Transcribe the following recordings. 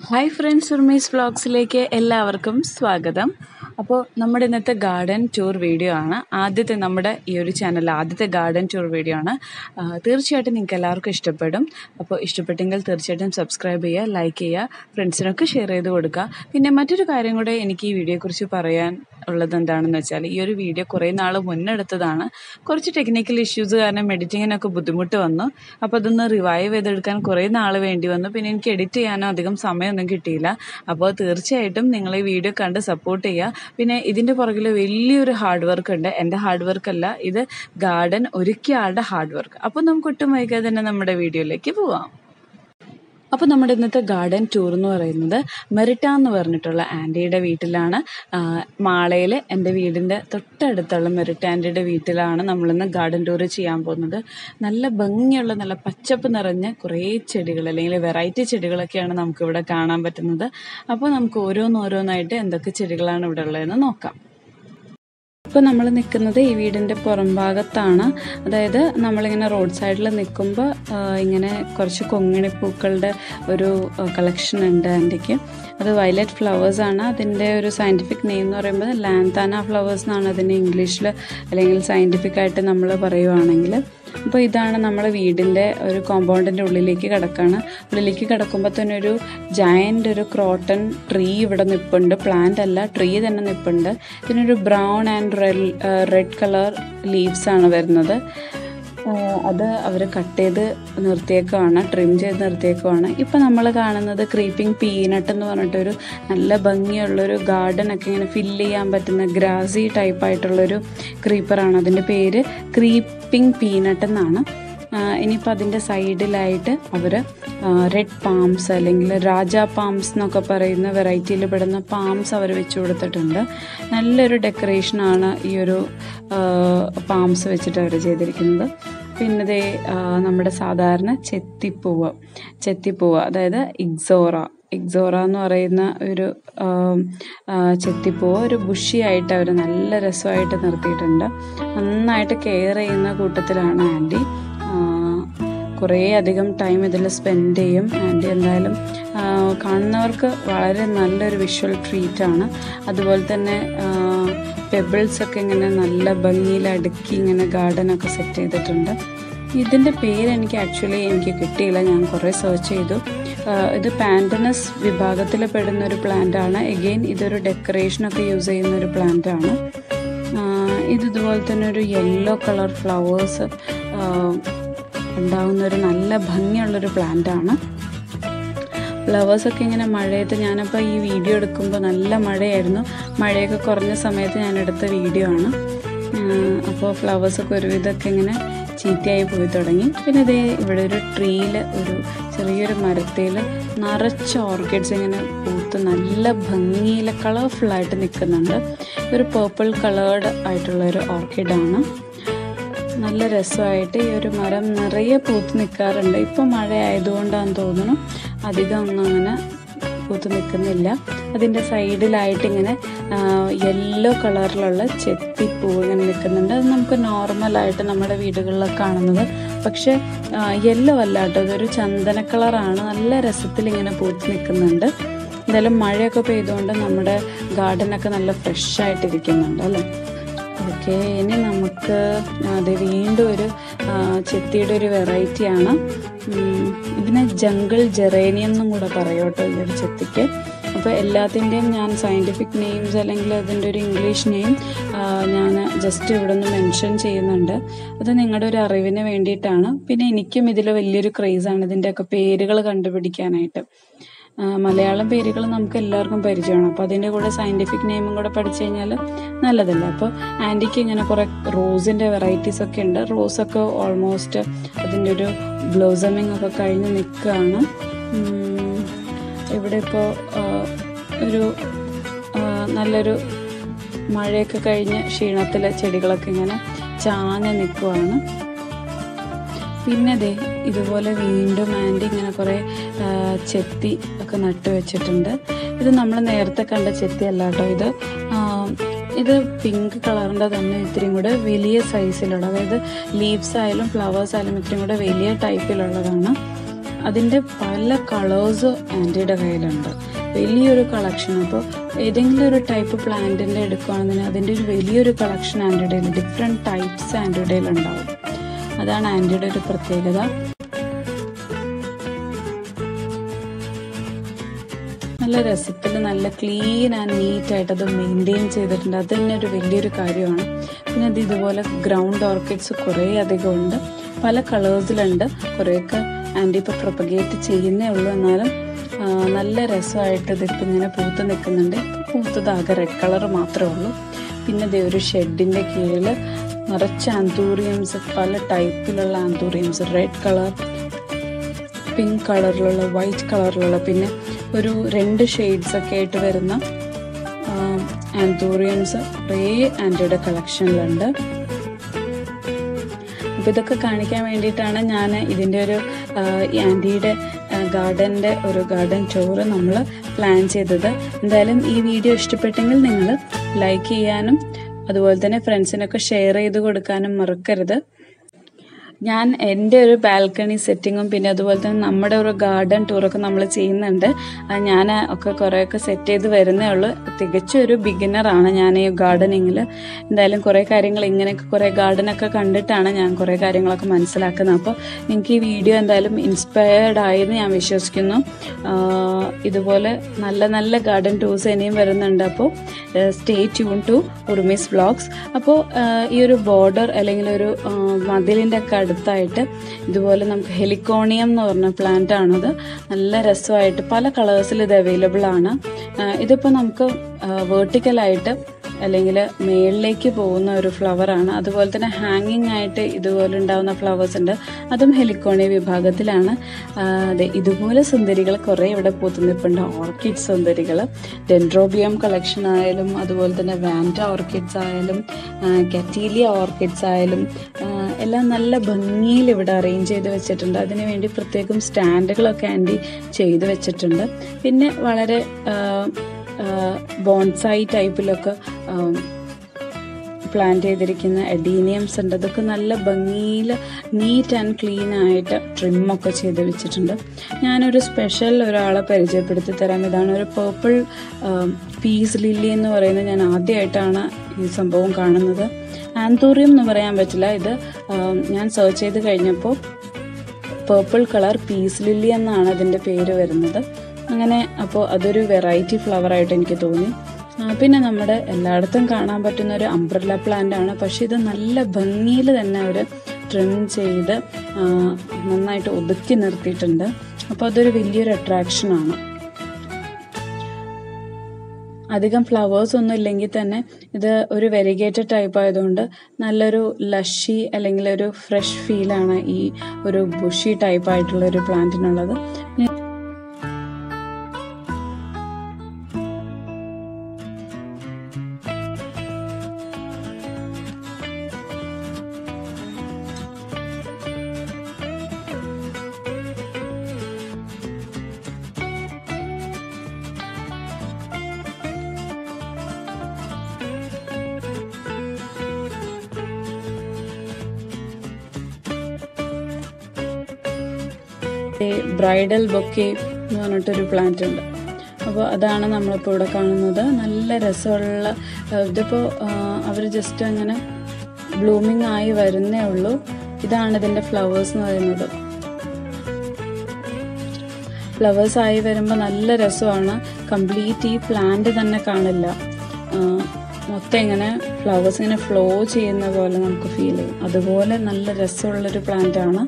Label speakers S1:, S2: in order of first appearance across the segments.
S1: hi friends ഉർമീസ് വ്ളോഗ്സിലേക്ക് എല്ലാവർക്കും സ്വാഗതം അപ്പോൾ നമ്മുടെ ഇന്നത്തെ ഗാർഡൻ ടൂർ വീഡിയോ ആണ് ആദ്യത്തെ നമ്മുടെ ഈ ഒരു ചാനൽ ആദ്യത്തെ ഗാർഡൻ ടൂർ വീഡിയോ ആണ് ആ, തീർച്ചയായിട്ടും നിങ്ങൾക്ക് എല്ലാവർക്കും ഇഷ്ടപ്പെടും അപ്പോൾ ഇഷ്ടപ്പെട്ടെങ്കിൽ തീർച്ചയായിട്ടും സബ്സ്ക്രൈബ് ചെയ്യുക ലൈക്ക് ചെയ്യുക ഫ്രണ്ട്സിനൊക്കെ ഷെയർ ചെയ്ത് കൊടുക്കുക പിന്നെ മറ്റൊരു കാര്യം കൂടെ എനിക്ക് ഈ വീഡിയോയെക്കുറിച്ച് പറയാൻ ഉള്ളത് എന്താണെന്ന് വെച്ചാൽ ഈ ഒരു വീഡിയോ കുറേ നാൾ മുന്നെടുത്തതാണ് കുറച്ച് ടെക്നിക്കൽ ഇഷ്യൂസ് കാരണം എഡിറ്റിങ്ങിനൊക്കെ ബുദ്ധിമുട്ട് വന്നു അപ്പോൾ അതൊന്ന് റിവൈവ് ചെയ്തെടുക്കാൻ കുറേ നാൾ വേണ്ടി വന്നു പിന്നെ എനിക്ക് എഡിറ്റ് ചെയ്യാനോ അധികം സമയമൊന്നും കിട്ടിയില്ല അപ്പോൾ തീർച്ചയായിട്ടും നിങ്ങൾ ഈ വീഡിയോ കണ്ട് സപ്പോർട്ട് ചെയ്യുക പിന്നെ ഇതിൻ്റെ പുറകിൽ വലിയൊരു ഹാർഡ് വർക്ക് ഉണ്ട് എൻ്റെ ഹാർഡ് വർക്ക് അല്ല ഇത് ഗാർഡൻ ഒരുക്കിയ ആളുടെ ഹാർഡ് വർക്ക് അപ്പോൾ നമുക്ക് ഒട്ടും വൈകാതെ തന്നെ നമ്മുടെ വീഡിയോയിലേക്ക് പോവാം അപ്പോൾ നമ്മുടെ ഇന്നത്തെ ഗാർഡൻ ടൂർ എന്ന് പറയുന്നത് മെറിറ്റ എന്ന് പറഞ്ഞിട്ടുള്ള ആൻറ്റിയുടെ വീട്ടിലാണ് മാളയിൽ എൻ്റെ വീടിൻ്റെ തൊട്ടടുത്തുള്ള മെറിറ്റ ആൻറ്റിയുടെ വീട്ടിലാണ് നമ്മളിന്ന് ഗാർഡൻ ടൂർ ചെയ്യാൻ പോകുന്നത് നല്ല ഭംഗിയുള്ള നല്ല പച്ചപ്പ് നിറഞ്ഞ കുറേ ചെടികൾ അല്ലെങ്കിൽ വെറൈറ്റി ചെടികളൊക്കെയാണ് നമുക്കിവിടെ കാണാൻ പറ്റുന്നത് അപ്പോൾ നമുക്ക് ഓരോന്നോരോന്നായിട്ട് എന്തൊക്കെ ചെടികളാണ് ഇവിടെ ഉള്ളതെന്ന് നോക്കാം ഇപ്പോൾ നമ്മൾ നിൽക്കുന്നത് ഈ വീടിൻ്റെ പുറം ഭാഗത്താണ് അതായത് നമ്മളിങ്ങനെ റോഡ് സൈഡിൽ നിൽക്കുമ്പോൾ ഇങ്ങനെ കുറച്ച് കൊങ്ങിണിപ്പൂക്കളുടെ ഒരു കളക്ഷൻ ഉണ്ട് ആൻറ്റിക്ക് അത് വയലറ്റ് ഫ്ലവേഴ്സ് ആണ് അതിൻ്റെ ഒരു സയൻറ്റിഫിക് നെയിം എന്ന് പറയുമ്പോൾ ലാൻതാന ഫ്ലവേഴ്സ് എന്നാണ് അതിൻ്റെ ഇംഗ്ലീഷിൽ അല്ലെങ്കിൽ സയൻറ്റിഫിക് ആയിട്ട് നമ്മൾ പറയുവാണെങ്കിൽ അപ്പോൾ ഇതാണ് നമ്മുടെ വീടിൻ്റെ ഒരു കോമ്പൗണ്ടിൻ്റെ ഉള്ളിലേക്ക് കിടക്കാണ് ഉള്ളിലേക്ക് കിടക്കുമ്പോൾ തന്നെ ഒരു ജയൻ്റ് ഒരു ക്രോട്ടൺ ട്രീ ഇവിടെ നിൽപ്പുണ്ട് പ്ലാന്റ് അല്ല ട്രീ തന്നെ നിൽപ്പുണ്ട് ഇതിനൊരു brown and red colour leaves ആണ് വരുന്നത് അത് അവർ കട്ട് ചെയ്ത് നിർത്തിയേക്കുവാണ് ട്രിം ചെയ്ത് നിർത്തിയേക്കുവാണ് ഇപ്പം നമ്മൾ കാണുന്നത് ക്രീപ്പിംഗ് പീനട്ട് എന്ന് പറഞ്ഞിട്ടൊരു നല്ല ഭംഗിയുള്ളൊരു ഗാർഡൻ ഒക്കെ ഇങ്ങനെ ഫില്ല് ചെയ്യാൻ പറ്റുന്ന ഗ്രാസി ടൈപ്പ് ആയിട്ടുള്ളൊരു ക്രീപ്പറാണ് അതിൻ്റെ പേര് ക്രീപ്പിംഗ് പീനട്ട് എന്നാണ് ഇനിയിപ്പോൾ അതിൻ്റെ സൈഡിലായിട്ട് അവർ റെഡ് പാംസ് അല്ലെങ്കിൽ രാജ പാംസ് എന്നൊക്കെ പറയുന്ന വെറൈറ്റിയിൽ പെടുന്ന പാംസ് അവർ വെച്ച് കൊടുത്തിട്ടുണ്ട് നല്ലൊരു ഡെക്കറേഷനാണ് ഈ ഒരു പാംസ് വെച്ചിട്ട് അവർ ചെയ്തിരിക്കുന്നത് പിന്നെ ദേ നമ്മുടെ സാധാരണ ചെത്തിപ്പൂവ് ചെത്തിപ്പൂവ് അതായത് ഇഗ്സോറ ഇഗ്സോറ എന്ന് പറയുന്ന ഒരു ചെത്തിപ്പൂവ് ഒരു ബുഷിയായിട്ട് അവർ നല്ല രസമായിട്ട് നിർത്തിയിട്ടുണ്ട് നന്നായിട്ട് കെയർ ചെയ്യുന്ന കൂട്ടത്തിലാണ് ആൻറ്റി കുറേ അധികം ടൈം ഇതിൽ സ്പെൻഡ് ചെയ്യും ആൻറ്റി എന്തായാലും കാണുന്നവർക്ക് വളരെ നല്ലൊരു വിഷ്വൽ ട്രീറ്റാണ് അതുപോലെ തന്നെ പെബിൾസ് ഒക്കെ ഇങ്ങനെ നല്ല ഭംഗിയിൽ അടുക്കി ഇങ്ങനെ ഗാർഡനൊക്കെ സെറ്റ് ചെയ്തിട്ടുണ്ട് ഇതിൻ്റെ പേര് എനിക്ക് ആക്ച്വലി എനിക്ക് കിട്ടിയില്ല ഞാൻ കുറേ സെർച്ച് ചെയ്തു ഇത് പാൻറ്റനസ് വിഭാഗത്തിൽ പെടുന്ന ഒരു പ്ലാന്റ് ആണ് എഗെയിൻ ഇതൊരു ഡെക്കറേഷനൊക്കെ യൂസ് ചെയ്യുന്ന ഒരു പ്ലാന്റ് ആണ് ഇത് ഇതുപോലെ തന്നെ ഒരു യെല്ലോ കളർ ഫ്ലവേഴ്സ് ഉണ്ടാകുന്ന ഒരു നല്ല ഭംഗിയുള്ളൊരു പ്ലാന്റ് ആണ് ഫ്ലവേഴ്സൊക്കെ ഇങ്ങനെ മഴയത്ത് ഞാനപ്പോൾ ഈ വീഡിയോ എടുക്കുമ്പോൾ നല്ല മഴയായിരുന്നു മഴയൊക്കെ കുറഞ്ഞ സമയത്ത് ഞാൻ എടുത്ത വീഡിയോ ആണ് അപ്പോൾ ഫ്ലവേഴ്സൊക്കെ ഒരുവിധമൊക്കെ ഇങ്ങനെ ചീത്തയായി പോയി തുടങ്ങി പിന്നെ ഇതേ ഇവിടെ ഒരു ട്രീയിൽ ഒരു ചെറിയൊരു മരത്തിൽ നിറച്ച് ഓർക്കിഡ്സ് ഇങ്ങനെ പൂത്ത് നല്ല ഭംഗിയിൽ കളർഫുള്ളായിട്ട് നിൽക്കുന്നുണ്ട് ഒരു പേർപ്പിൾ കളേർഡ് ആയിട്ടുള്ള ഒരു ഓർക്കിഡാണ് നല്ല രസമായിട്ട് ഈ ഒരു മരം നിറയെ പൂത്ത് നിൽക്കാറുണ്ട് ഇപ്പോൾ മഴ ആയതുകൊണ്ടാണെന്ന് തോന്നുന്നു അധികം ഒന്നും അങ്ങനെ പൂത്ത് നിൽക്കുന്നില്ല അതിൻ്റെ സൈഡിലായിട്ട് ഇങ്ങനെ യെല്ലോ കളറിലുള്ള ചെത്തിപ്പൂ ഇങ്ങനെ നിൽക്കുന്നുണ്ട് അത് നമുക്ക് നോർമലായിട്ട് നമ്മുടെ വീടുകളിലൊക്കെ കാണുന്നത് പക്ഷേ യെല്ലോ അല്ല കേട്ടോ അതൊരു ചന്ദന കളറാണ് നല്ല രസത്തിൽ ഇങ്ങനെ പൂത്ത് നിൽക്കുന്നുണ്ട് എന്തായാലും മഴയൊക്കെ പെയ്തുകൊണ്ട് നമ്മുടെ ഗാർഡനൊക്കെ നല്ല ഫ്രഷ് ആയിട്ടിരിക്കുന്നുണ്ട് അല്ലേ ഓക്കെ ഇനി നമുക്ക് അത് വീണ്ടും ഒരു ചെത്തിയുടെ ഒരു വെറൈറ്റിയാണ് ഇതിനെ ജംഗിൾ ജെറേനിയം എന്നും കൂടെ പറയും കേട്ടോ ഈ ഒരു ചെത്തിക്ക് അപ്പോൾ എല്ലാത്തിൻ്റെയും ഞാൻ സയൻറ്റിഫിക് നെയിംസ് അല്ലെങ്കിൽ അതിൻ്റെ ഒരു ഇംഗ്ലീഷ് നെയിം ഞാൻ ജസ്റ്റ് ഇവിടെ നിന്ന് മെൻഷൻ ചെയ്യുന്നുണ്ട് അത് നിങ്ങളുടെ ഒരു അറിവിന് വേണ്ടിയിട്ടാണ് പിന്നെ എനിക്കും ഇതിൽ വലിയൊരു ക്രേസാണ് ഇതിൻ്റെയൊക്കെ പേരുകൾ കണ്ടുപിടിക്കാനായിട്ട് മലയാളം പേരുകൾ നമുക്ക് എല്ലാവർക്കും പരിചയമാണ് അപ്പോൾ അതിൻ്റെ കൂടെ സയൻറ്റിഫിക് നെയിമും കൂടെ പഠിച്ചു കഴിഞ്ഞാൽ നല്ലതല്ല അപ്പോൾ ആൻറ്റിക്ക് ഇങ്ങനെ കുറേ റോസിൻ്റെ വെറൈറ്റീസ് ഒക്കെ ഉണ്ട് റോസൊക്കെ ഓൾമോസ്റ്റ് അതിൻ്റെ ഒരു ബ്ലോസമിങ് ഒക്കെ കഴിഞ്ഞ് നിൽക്കുകയാണ് ഇവിടെ ഇപ്പോൾ ഒരു നല്ലൊരു മഴയൊക്കെ കഴിഞ്ഞ് ക്ഷീണത്തിലെ ചെടികളൊക്കെ ഇങ്ങനെ ചാഞ്ഞ് നിൽക്കുവാണ് പിന്നെ ദേ ഇതുപോലെ വീണ്ടും ആൻറ്റി ഇങ്ങനെ കുറേ ചെത്തി ഒക്കെ നട്ടു വെച്ചിട്ടുണ്ട് ഇത് നമ്മൾ നേരത്തെ കണ്ട ചെത്തി അല്ല കേട്ടോ ഇത് ഇത് പിങ്ക് കളറിൻ്റെ തന്നെ ഇത്രയും കൂടെ വലിയ സൈസിലുള്ള അതായത് ലീവ്സ് ആയാലും ഫ്ലവേഴ്സ് ആയാലും ഇത്രയും കൂടെ വലിയ ടൈപ്പിലുള്ളതാണ് അതിൻ്റെ പല കളേഴ്സ് ആൻറ്റിയുടെ കയ്യിലുണ്ട് വലിയൊരു കളക്ഷൻ അപ്പോൾ ഏതെങ്കിലും ഒരു ടൈപ്പ് പ്ലാന്റിൻ്റെ എടുക്കുകയാണെന്നുണ്ടെങ്കിൽ അതിൻ്റെ ഒരു വലിയൊരു കളക്ഷൻ ആൻറ്റിയുടെ കയ്യിൽ ഡിഫറെൻറ്റ് ടൈപ്സ് ആൻറ്റിയുടെ കയ്യിൽ ഉണ്ടാവും അതാണ് ആൻറ്റിയുടെ ഒരു പ്രത്യേകത നല്ല രസത്തിൽ നല്ല ക്ലീൻ ആൻഡ് നീറ്റ് ആയിട്ട് അത് മെയിൻറ്റെയിൻ ചെയ്തിട്ടുണ്ട് അത് തന്നെ ഒരു വലിയൊരു കാര്യമാണ് പിന്നെ അത് ഇതുപോലെ ഗ്രൗണ്ട് ഓർക്കിഡ്സ് കുറേ അധികം ഉണ്ട് പല കളേഴ്സിലുണ്ട് കുറേയൊക്കെ ആൻറ്റി ഇപ്പോൾ പ്രൊപ്പഗേറ്റ് ചെയ്യുന്നേ ഉള്ളൂ എന്നാലും ആ, നല്ല രസമായിട്ട് ഇതിപ്പോൾ ഇങ്ങനെ പൂത്ത് നിൽക്കുന്നുണ്ട് പൂത്തത് ആകെ റെഡ് കളർ മാത്രമേ ഉള്ളൂ പിന്നെ ദേ ഒരു ഷെഡിൻ്റെ കീഴിൽ നിറച്ച് ആന്തൂറിയംസ് പല ടൈപ്പിലുള്ള ആന്തൂറിയംസ് റെഡ് കളർ പിങ്ക് കളറിലുള്ള വൈറ്റ് കളറിലുള്ള പിന്നെ ഒരു രണ്ട് ഷെയ്ഡ്സ് ഒക്കെ ആയിട്ട് വരുന്ന ആന്തൂറിയംസ് കുറേ ആൻറ്റിയുടെ കളക്ഷനിലുണ്ട് അപ്പോൾ ഇതൊക്കെ കാണിക്കാൻ വേണ്ടിയിട്ടാണ് ഞാൻ ഇതിൻ്റെ ഒരു ആ, ഈ ആൻറ്റിയുടെ ഗാർഡൻ്റെ ഒരു ഗാർഡൻ ടൂറ് നമ്മൾ പ്ലാൻ ചെയ്തത് എന്തായാലും ഈ വീഡിയോ ഇഷ്ടപ്പെട്ടെങ്കിൽ നിങ്ങൾ ലൈക്ക് ചെയ്യാനും അതുപോലെ തന്നെ ഫ്രണ്ട്സിനൊക്കെ ഷെയർ ചെയ്ത് കൊടുക്കാനും മറക്കരുത് ഞാൻ എൻ്റെ ഒരു ബാൽക്കണി സെറ്റിങ്ങും പിന്നെ അതുപോലെ തന്നെ നമ്മുടെ ഒരു ഗാർഡൻ ടൂറൊക്കെ നമ്മൾ ചെയ്യുന്നുണ്ട് അത് ഞാൻ ഒക്കെ കുറേയൊക്കെ സെറ്റ് ചെയ്ത് വരുന്നേ ഉള്ളൂ തികച്ചും ഒരു ബിഗിനറാണ് ഞാൻ ഈ ഗാർഡനിങ്ങിൽ എന്തായാലും കുറേ കാര്യങ്ങൾ ഇങ്ങനെയൊക്കെ കുറേ ഗാർഡനൊക്കെ കണ്ടിട്ടാണ് ഞാൻ കുറേ കാര്യങ്ങളൊക്കെ മനസ്സിലാക്കുന്നത് അപ്പോൾ നിങ്ങൾക്ക് ഈ വീഡിയോ എന്തായാലും ഇൻസ്പയർഡ് ആയെന്ന് ഞാൻ വിശ്വസിക്കുന്നു ആഹ് ഇതുപോലെ നല്ല നല്ല ഗാർഡൻ ടൂർസ് ഇനിയും വരുന്നുണ്ട് അപ്പോൾ stay tune to Urmis vlogs അപ്പോൾ ഈ ഒരു ബോർഡർ അല്ലെങ്കിൽ ഒരു മതിലിൻ്റെ ഒക്കെ അടുത്തായിട്ട് ഇതുപോലെ നമുക്ക് ഹെലിക്കോണിയം എന്ന് പറഞ്ഞ പ്ലാന്റ് ആണത് നല്ല രസമായിട്ട് പല കളേഴ്സിൽ ഇത് അവൈലബിൾ ആണ് ആഹ് ഇതിപ്പോൾ നമുക്ക് വേർട്ടിക്കലായിട്ട് അല്ലെങ്കിൽ മേളിലേക്ക് പോകുന്ന ഒരു ഫ്ലവറാണ് അതുപോലെ തന്നെ ഹാങ്ങിങ് ആയിട്ട് ഇതുപോലെ ഉണ്ടാകുന്ന ഫ്ലവേഴ്സ് ഉണ്ട് അതും ഹെലിക്കോണിയ വിഭാഗത്തിലാണ് ആ, അതെ ഇതുപോലെ സുന്ദരികൾ കുറേ ഇവിടെ പൂത്തുനിൽപ്പുണ്ട് ഓർക്കിഡ് സുന്ദരികൾ ഡെൻഡ്രോബിയം കളക്ഷൻ ആയാലും അതുപോലെ തന്നെ വാൻഡ ഓർക്കിഡ്സ് ആയാലും കറ്റീലിയ ഓർക്കിഡ്സ് ആയാലും ആ, എല്ലാം നല്ല ഭംഗിയിൽ ഇവിടെ അറേഞ്ച് ചെയ്ത് വെച്ചിട്ടുണ്ട് അതിന് വേണ്ടി പ്രത്യേകം സ്റ്റാൻഡുകളൊക്കെ ആൻറ്റി ചെയ്ത് വെച്ചിട്ടുണ്ട് പിന്നെ വളരെ ബോൺസായി ടൈപ്പിലൊക്കെ പ്ലാന്റ് ചെയ്തിരിക്കുന്ന എഡീനിയംസ് ഉണ്ട് അതൊക്കെ നല്ല ഭംഗിയിൽ നീറ്റ് ആൻഡ് ക്ലീൻ ആയിട്ട് ട്രിമ്മൊക്കെ ചെയ്ത് വെച്ചിട്ടുണ്ട് ഞാനൊരു സ്പെഷ്യൽ ഒരാളെ പരിചയപ്പെടുത്തി തരാം ഇതാണ് ഒരു പേർപ്പിൾ പീസ് ലില്ലി എന്ന് പറയുന്നത് ഞാൻ ആദ്യമായിട്ടാണ് ഈ സംഭവം കാണുന്നത് ആന്തൂറിയം എന്ന് പറയാൻ പറ്റില്ല ഇത് ആ, ഞാൻ സെർച്ച് ചെയ്ത് കഴിഞ്ഞപ്പോൾ പേർപ്പിൾ കളർ പീസ് ലില്ലി എന്നാണ് അതിൻ്റെ പേര് വരുന്നത് അങ്ങനെ അപ്പോൾ അതൊരു വെറൈറ്റി ഫ്ലവർ ആയിട്ട് എനിക്ക് തോന്നി ആ, പിന്നെ നമ്മുടെ എല്ലായിടത്തും കാണാൻ പറ്റുന്ന ഒരു അംബ്രല്ല പ്ലാന്റ് ആണ് പക്ഷെ ഇത് നല്ല ഭംഗിയിൽ തന്നെ അവർ ട്രിം ചെയ്ത് ആ, നന്നായിട്ട് ഒതുക്കി നിർത്തിയിട്ടുണ്ട് അപ്പോൾ അതൊരു വലിയൊരു അട്രാക്ഷനാണ് അധികം ഫ്ലവേഴ്സ് ഒന്നും ഇല്ലെങ്കിൽ തന്നെ ഇത് ഒരു വെരിഗേറ്റഡ് ടൈപ്പ് ആയതുകൊണ്ട് നല്ലൊരു ലഷി അല്ലെങ്കിൽ ഒരു ഫ്രഷ് ഫീലാണ് ഈ ഒരു ബുഷി ടൈപ്പ് ആയിട്ടുള്ള ഒരു പ്ലാന്റിനുള്ളത് ബ്രൈഡൽ ബൊക്കെ എന്ന് പറഞ്ഞിട്ടൊരു പ്ലാന്റ് ഉണ്ട് അപ്പോൾ അതാണ് നമ്മളിപ്പോൾ ഇവിടെ കാണുന്നത് നല്ല രസമുള്ള ആ, ഇതിപ്പോൾ അവർ ജസ്റ്റ് അങ്ങനെ ബ്ലൂമിങ് ആയി വരുന്നേ ഉള്ളൂ ഇതാണ് ഇതിൻ്റെ ഫ്ലവേഴ്സ് എന്ന് പറയുന്നത് ഫ്ലവേഴ്സ് ആയി വരുമ്പോൾ നല്ല രസമാണ് കംപ്ലീറ്റ് ഈ പ്ലാന്റ് തന്നെ കാണില്ല ആ, മൊത്തം ഇങ്ങനെ ഫ്ലവേഴ്സ് ഇങ്ങനെ ഫ്ലോ ചെയ്യുന്ന പോലെ നമുക്ക് ഫീൽ ചെയ്യും അതുപോലെ നല്ല രസമുള്ളൊരു പ്ലാന്റ് ആണ്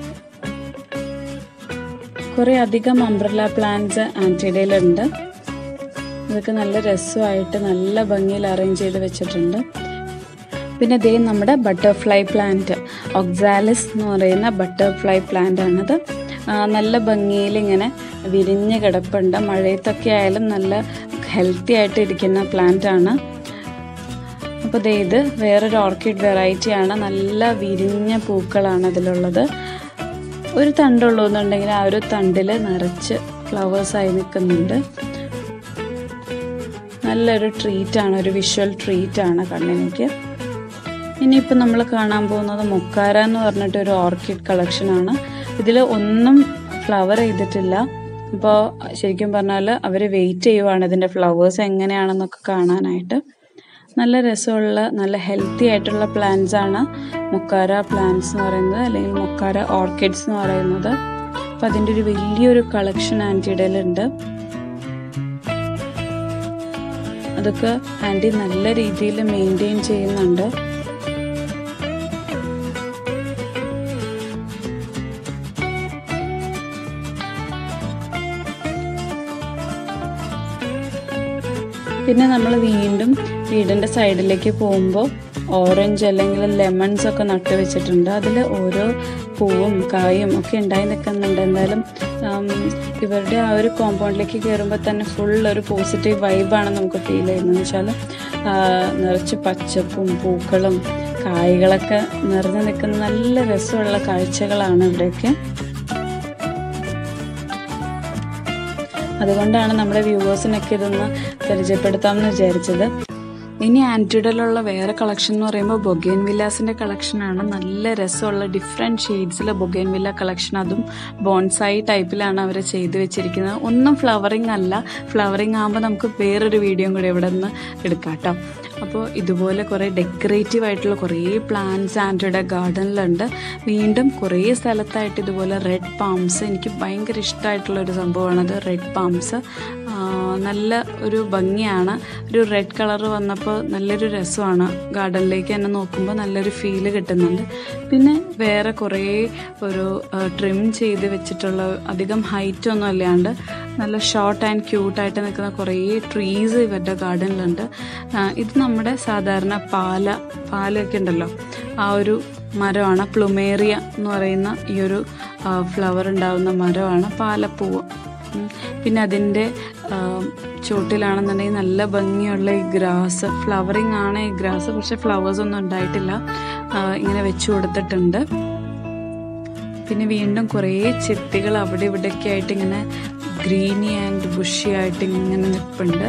S1: കുറേ അധികം അംബ്രല്ല പ്ലാന്റ്സ് ആൻറ്റിഡയിലുണ്ട് ഇതൊക്കെ നല്ല രസമായിട്ട് നല്ല ഭംഗിയിൽ അറേഞ്ച് ചെയ്ത് വെച്ചിട്ടുണ്ട് പിന്നെ ദേ നമ്മുടെ ബട്ടർഫ്ലൈ പ്ലാന്റ് ഒക്സാലിസ് എന്ന് പറയുന്ന ബട്ടർഫ്ലൈ പ്ലാന്റ് ആണിത് ആ, നല്ല ഭംഗിയിൽ ഇങ്ങനെ വിരിഞ്ഞ് കിടപ്പുണ്ട് മഴയത്തൊക്കെ ആയാലും നല്ല ഹെൽത്തി ആയിട്ട് ഇരിക്കുന്ന പ്ലാന്റ് ആണ് അപ്പോൾ ദേ ഇത് വേറൊരു ഓർക്കിഡ് വെറൈറ്റി ആണ് നല്ല വിരിഞ്ഞ പൂക്കളാണ് അതിലുള്ളത് ഒരു തണ്ടുള്ളൂ എന്നുണ്ടെങ്കിൽ ആ ഒരു തണ്ടിൽ നിറച്ച് ഫ്ലവേഴ്സായി നിൽക്കുന്നുണ്ട് നല്ലൊരു ട്രീറ്റാണ് ഒരു വിഷ്വൽ ട്രീറ്റാണ് കണ്ണിനേക്ക് ഇനിയിപ്പോൾ നമ്മൾ കാണാൻ പോകുന്നത് മൊക്കാര എന്ന് പറഞ്ഞിട്ട് ഒരു ഓർക്കിഡ് കളക്ഷനാണ് ഇതിൽ ഒന്നും ഫ്ലവർ ചെയ്തിട്ടില്ല അപ്പോൾ ശരിക്കും പറഞ്ഞാൽ അവർ വെയിറ്റ് ചെയ്യുവാണ് ഇതിൻ്റെ ഫ്ലവേഴ്സ് എങ്ങനെയാണെന്നൊക്കെ കാണാനായിട്ട് നല്ല രസമുള്ള നല്ല ഹെൽത്തി ആയിട്ടുള്ള പ്ലാന്റ്സ് ആണ് മുക്കാര പ്ലാന്റ്സ് എന്ന് പറയുന്നത് അല്ലെങ്കിൽ മുക്കാര ഓർക്കിഡ്സ് എന്ന് പറയുന്നത് അപ്പോൾ അതിൻ്റെ ഒരു വലിയൊരു കളക്ഷൻ ആൻറ്റിയുടെ ഉണ്ട് അതൊക്കെ ആൻറ്റി നല്ല രീതിയിൽ മെയിൻറ്റെയിൻ ചെയ്യുന്നുണ്ട് പിന്നെ നമ്മൾ വീണ്ടും വീടിൻ്റെ സൈഡിലേക്ക് പോകുമ്പോൾ ഓറഞ്ച് അല്ലെങ്കിൽ ലെമൺസ് ഒക്കെ നട്ടു വെച്ചിട്ടുണ്ട് അതിൽ ഓരോ പൂവും കായും ഒക്കെ ഉണ്ടായി നിൽക്കുന്നുണ്ട് എന്തായാലും ഇവരുടെ ആ ഒരു കോമ്പൗണ്ടിലേക്ക് കയറുമ്പോൾ തന്നെ ഫുൾ ഒരു പോസിറ്റീവ് വൈബാണ് നമുക്ക് ഫീൽ ചെയ്യുന്നത് വെച്ചാൽ നിറച്ച് പച്ചപ്പും പൂക്കളും കായ്കളൊക്കെ നിറഞ്ഞു നിൽക്കുന്ന നല്ല രസമുള്ള കാഴ്ചകളാണ് ഇവിടെയൊക്കെ അതുകൊണ്ടാണ് നമ്മുടെ വ്യൂവേഴ്സിനൊക്കെ ഇതൊന്ന് പരിചയപ്പെടുത്താമെന്ന് വിചാരിച്ചത് ഇനി ആൻറ്റിഡലുള്ള വേറെ കളക്ഷൻ എന്ന് പറയുമ്പോൾ ബൊഗേൻ വില്ലാസിൻ്റെ കളക്ഷനാണ് നല്ല രസമുള്ള ഡിഫറെൻറ്റ് ഷെയ്ഡ്സിലെ ബൊഗേൻ വില്ല കളക്ഷൻ അതും ബോൺസായി ടൈപ്പിലാണ് അവർ ചെയ്തു വെച്ചിരിക്കുന്നത് ഒന്നും ഫ്ലവറിങ് അല്ല ഫ്ലവറിങ് ആകുമ്പോൾ നമുക്ക് വേറൊരു വീഡിയോയും കൂടി ഇവിടെ നിന്ന് എടുക്കാം കേട്ടോ അപ്പോൾ ഇതുപോലെ കുറേ ഡെക്കറേറ്റീവ് ആയിട്ടുള്ള കുറേ പ്ലാന്റ്സ് ആൻറ്റിയുടെ ഗാർഡനിലുണ്ട് വീണ്ടും കുറേ സ്ഥലത്തായിട്ട് ഇതുപോലെ റെഡ് പാംസ് എനിക്ക് ഭയങ്കര ഇഷ്ടമായിട്ടുള്ള ഒരു സംഭവമാണത് റെഡ് പാംസ് നല്ല ഒരു ഭംഗിയാണ് ഒരു റെഡ് കളർ വന്നപ്പോൾ നല്ലൊരു രസമാണ് ഗാർഡനിലേക്ക് തന്നെ നോക്കുമ്പോൾ നല്ലൊരു ഫീല് കിട്ടുന്നുണ്ട് പിന്നെ വേറെ കുറേ ഒരു ട്രിം ചെയ്ത് വെച്ചിട്ടുള്ള അധികം ഹൈറ്റ് ഒന്നും അല്ലാണ്ട് നല്ല ഷോർട്ട് ആൻഡ് ക്യൂട്ടായിട്ട് നിൽക്കുന്ന കുറേ ട്രീസ് ഇവരുടെ ഗാർഡനിലുണ്ട് ഇത് നമ്മുടെ സാധാരണ പാല പാലൊക്കെ ഉണ്ടല്ലോ ആ ഒരു മരമാണ് പ്ലുമേറിയ എന്ന് പറയുന്ന ഈ ഒരു ഫ്ലവർ ഉണ്ടാകുന്ന മരമാണ് പാലപ്പൂവ് പിന്നെ അതിൻ്റെ ചുവട്ടിലാണെന്നുണ്ടെങ്കിൽ നല്ല ഭംഗിയുള്ള ഈ ഗ്രാസ് ഫ്ലവറിങ് ആണ് ഈ ഗ്രാസ് പക്ഷെ ഫ്ലവേഴ്സ് ഒന്നും ഉണ്ടായിട്ടില്ല ഇങ്ങനെ വെച്ചു കൊടുത്തിട്ടുണ്ട് പിന്നെ വീണ്ടും കുറേ ചെത്തികൾ അവിടെ ഇവിടെയൊക്കെ ആയിട്ട് ഇങ്ങനെ ഗ്രീനി ആൻഡ് ബുഷി ആയിട്ട് ഇങ്ങനെ നിൽപ്പുണ്ട്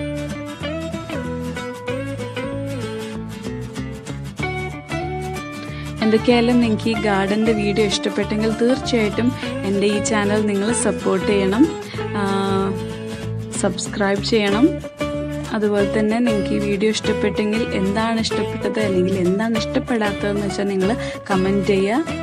S1: എന്തൊക്കെയായാലും നിങ്ങൾക്ക് ഈ ഗാർഡൻ്റെ വീഡിയോ ഇഷ്ടപ്പെട്ടെങ്കിൽ തീർച്ചയായിട്ടും എൻ്റെ ഈ ചാനൽ നിങ്ങൾ സപ്പോർട്ട് ചെയ്യണം സബ്സ്ക്രൈബ് ചെയ്യണം അതുപോലെ തന്നെ നിങ്ങൾക്ക് ഈ വീഡിയോ ഇഷ്ടപ്പെട്ടെങ്കിൽ എന്താണ് ഇഷ്ടപ്പെട്ടത് അല്ലെങ്കിൽ എന്താണ് ഇഷ്ടപ്പെടാത്തതെന്ന് വെച്ചാൽ നിങ്ങൾ കമൻറ്റ് ചെയ്യുക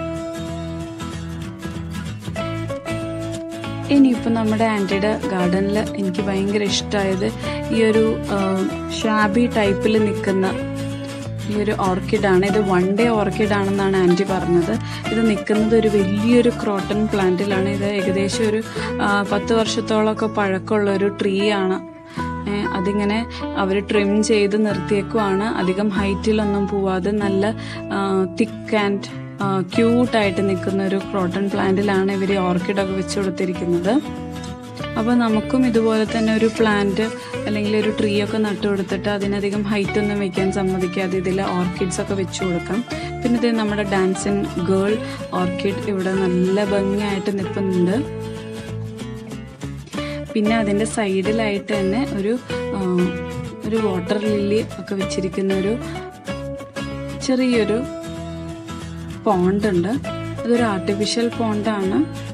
S1: ഇനിയിപ്പോൾ നമ്മുടെ ആൻറ്റിയുടെ ഗാർഡനിൽ എനിക്ക് ഭയങ്കര ഇഷ്ടമായത് ഈ ഒരു ഷാബി ടൈപ്പിൽ നിൽക്കുന്ന ഈ ഒരു ഓർക്കിഡാണ് ഇത് വൺ ഡേ ഓർക്കിഡാണെന്നാണ് ആൻറ്റി പറഞ്ഞത് ഇത് നിൽക്കുന്നത് ഒരു വലിയൊരു ക്രോട്ടൺ പ്ലാന്റിലാണ് ഇത് ഏകദേശം ഒരു പത്ത് വർഷത്തോളമൊക്കെ പഴക്കമുള്ള ഒരു ട്രീ ആണ് അതിങ്ങനെ അവർ ട്രിം ചെയ്ത് നിർത്തിയേക്കുവാണ് അധികം ഹൈറ്റിലൊന്നും പോവാതെ നല്ല തിക്ക് ആൻഡ് ക്യൂട്ടായിട്ട് നിൽക്കുന്ന ഒരു ക്രോട്ടൺ പ്ലാന്റിലാണ് ഇവർ ഓർക്കിഡൊക്കെ വെച്ച് കൊടുത്തിരിക്കുന്നത് അപ്പോൾ നമുക്കും ഇതുപോലെ തന്നെ ഒരു പ്ലാന്റ് അല്ലെങ്കിൽ ഒരു ട്രീ ഒക്കെ നട്ടു കൊടുത്തിട്ട് അതിനധികം ഹൈറ്റ് ഒന്നും വെക്കാൻ സമ്മതിക്കാതെ ഇതിൽ ഓർക്കിഡ്സ് ഒക്കെ വെച്ചു കൊടുക്കാം പിന്നെ ഇത് നമ്മുടെ ഡാൻസിങ് ഗേൾ ഓർക്കിഡ് ഇവിടെ നല്ല ഭംഗിയായിട്ട് നിൽക്കുന്നുണ്ട് പിന്നെ അതിൻ്റെ സൈഡിലായിട്ട് തന്നെ ഒരു ഒരു വാട്ടർ ലില്ലി ഒക്കെ വെച്ചിരിക്കുന്ന ഒരു ചെറിയൊരു പോണ്ട് ഉണ്ട് അതൊരു ആർട്ടിഫിഷ്യൽ പോണ്ടാണ്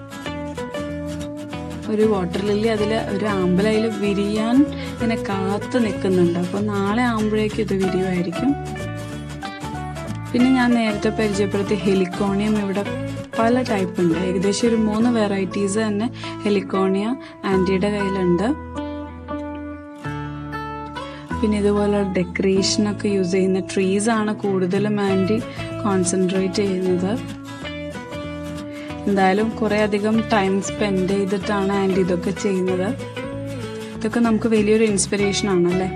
S1: ഒരു വാട്ടർ ലില്ലി അതിൽ ഒരു ആമ്പലയിൽ വിരിയാൻ ഇങ്ങനെ കാത്തു നിൽക്കുന്നുണ്ട് അപ്പോൾ നാളെ ആകുമ്പോഴേക്കും ഇത് വിരിയുമായിരിക്കും പിന്നെ ഞാൻ നേരത്തെ പരിചയപ്പെടുത്തിയ ഹെലിക്കോണിയം ഇവിടെ പല ടൈപ്പ് ഉണ്ട് ഏകദേശം ഒരു മൂന്ന് വെറൈറ്റീസ് തന്നെ ഹെലിക്കോണിയ ആൻറ്റിയുടെ കയ്യിലുണ്ട് പിന്നെ ഇതുപോലെ ഡെക്കറേഷനൊക്കെ യൂസ് ചെയ്യുന്ന ട്രീസ് ആണ് കൂടുതലും ആൻറ്റി കോൺസെൻട്രേറ്റ് ചെയ്യുന്നത് എന്തായാലും കുറേ അധികം ടൈം സ്പെൻഡ് ചെയ്തിട്ടാണ് ആൻറ്റി ഇതൊക്കെ ചെയ്യുന്നത് ഇതൊക്കെ നമുക്ക് വലിയൊരു ഇൻസ്പിറേഷൻ ആണല്ലേ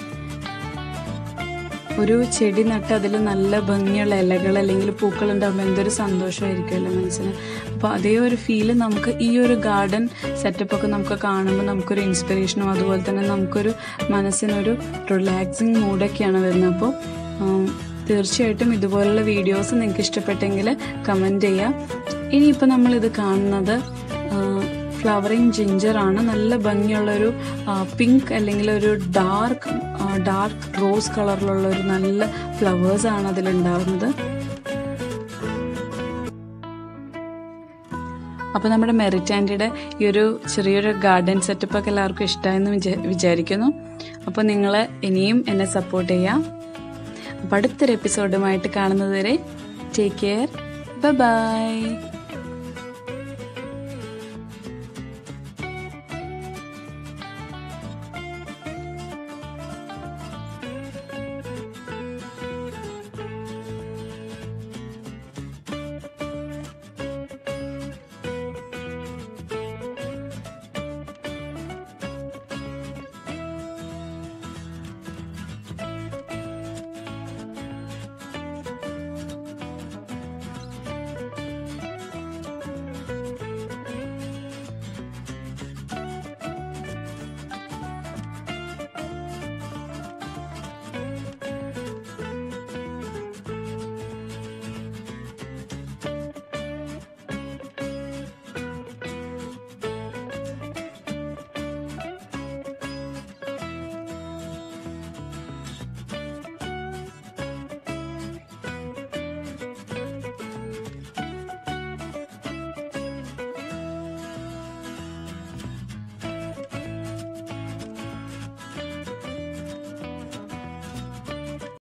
S1: ഒരു ചെടി നട്ട് അതിൽ നല്ല ഭംഗിയുള്ള ഇലകൾ അല്ലെങ്കിൽ പൂക്കൾ ഉണ്ടാകുമ്പോൾ എന്തൊരു സന്തോഷമായിരിക്കുമല്ലോ മനസ്സിന് അപ്പോൾ അതേ ഒരു ഫീല് നമുക്ക് ഈ ഒരു ഗാർഡൻ സെറ്റപ്പ് ഒക്കെ നമുക്ക് കാണുമ്പോൾ നമുക്കൊരു ഇൻസ്പിറേഷനും അതുപോലെ തന്നെ നമുക്കൊരു മനസ്സിനൊരു റിലാക്സിങ് മൂഡൊക്കെയാണ് വരുന്നത് അപ്പോൾ തീർച്ചയായിട്ടും ഇതുപോലുള്ള വീഡിയോസ് നിങ്ങൾക്ക് ഇഷ്ടപ്പെട്ടെങ്കിൽ കമൻറ്റ് ചെയ്യാം ഇനിയിപ്പോൾ നമ്മളിത് കാണുന്നത് ഫ്ലവറിങ് ജിഞ്ചർ ആണ് നല്ല ഭംഗിയുള്ളൊരു പിങ്ക് അല്ലെങ്കിൽ ഒരു ഡാർക്ക് ഡാർക്ക് റോസ് കളറിലുള്ള ഒരു നല്ല ഫ്ലവേഴ്സ് ആണ് അതിലുണ്ടാകുന്നത് അപ്പോൾ നമ്മുടെ മെറിറ്റ് ആൻറ്റിയുടെ ഈ ഒരു ചെറിയൊരു ഗാർഡൻ സെറ്റപ്പൊക്കെ എല്ലാവർക്കും ഇഷ്ടമായെന്ന് വിചാ വിചാരിക്കുന്നു അപ്പോൾ നിങ്ങൾ ഇനിയും എന്നെ സപ്പോർട്ട് ചെയ്യാം അപ്പോൾ അടുത്തൊരു എപ്പിസോഡുമായിട്ട് കാണുന്നത് വരെ ടേക്ക് കെയർ ബൈ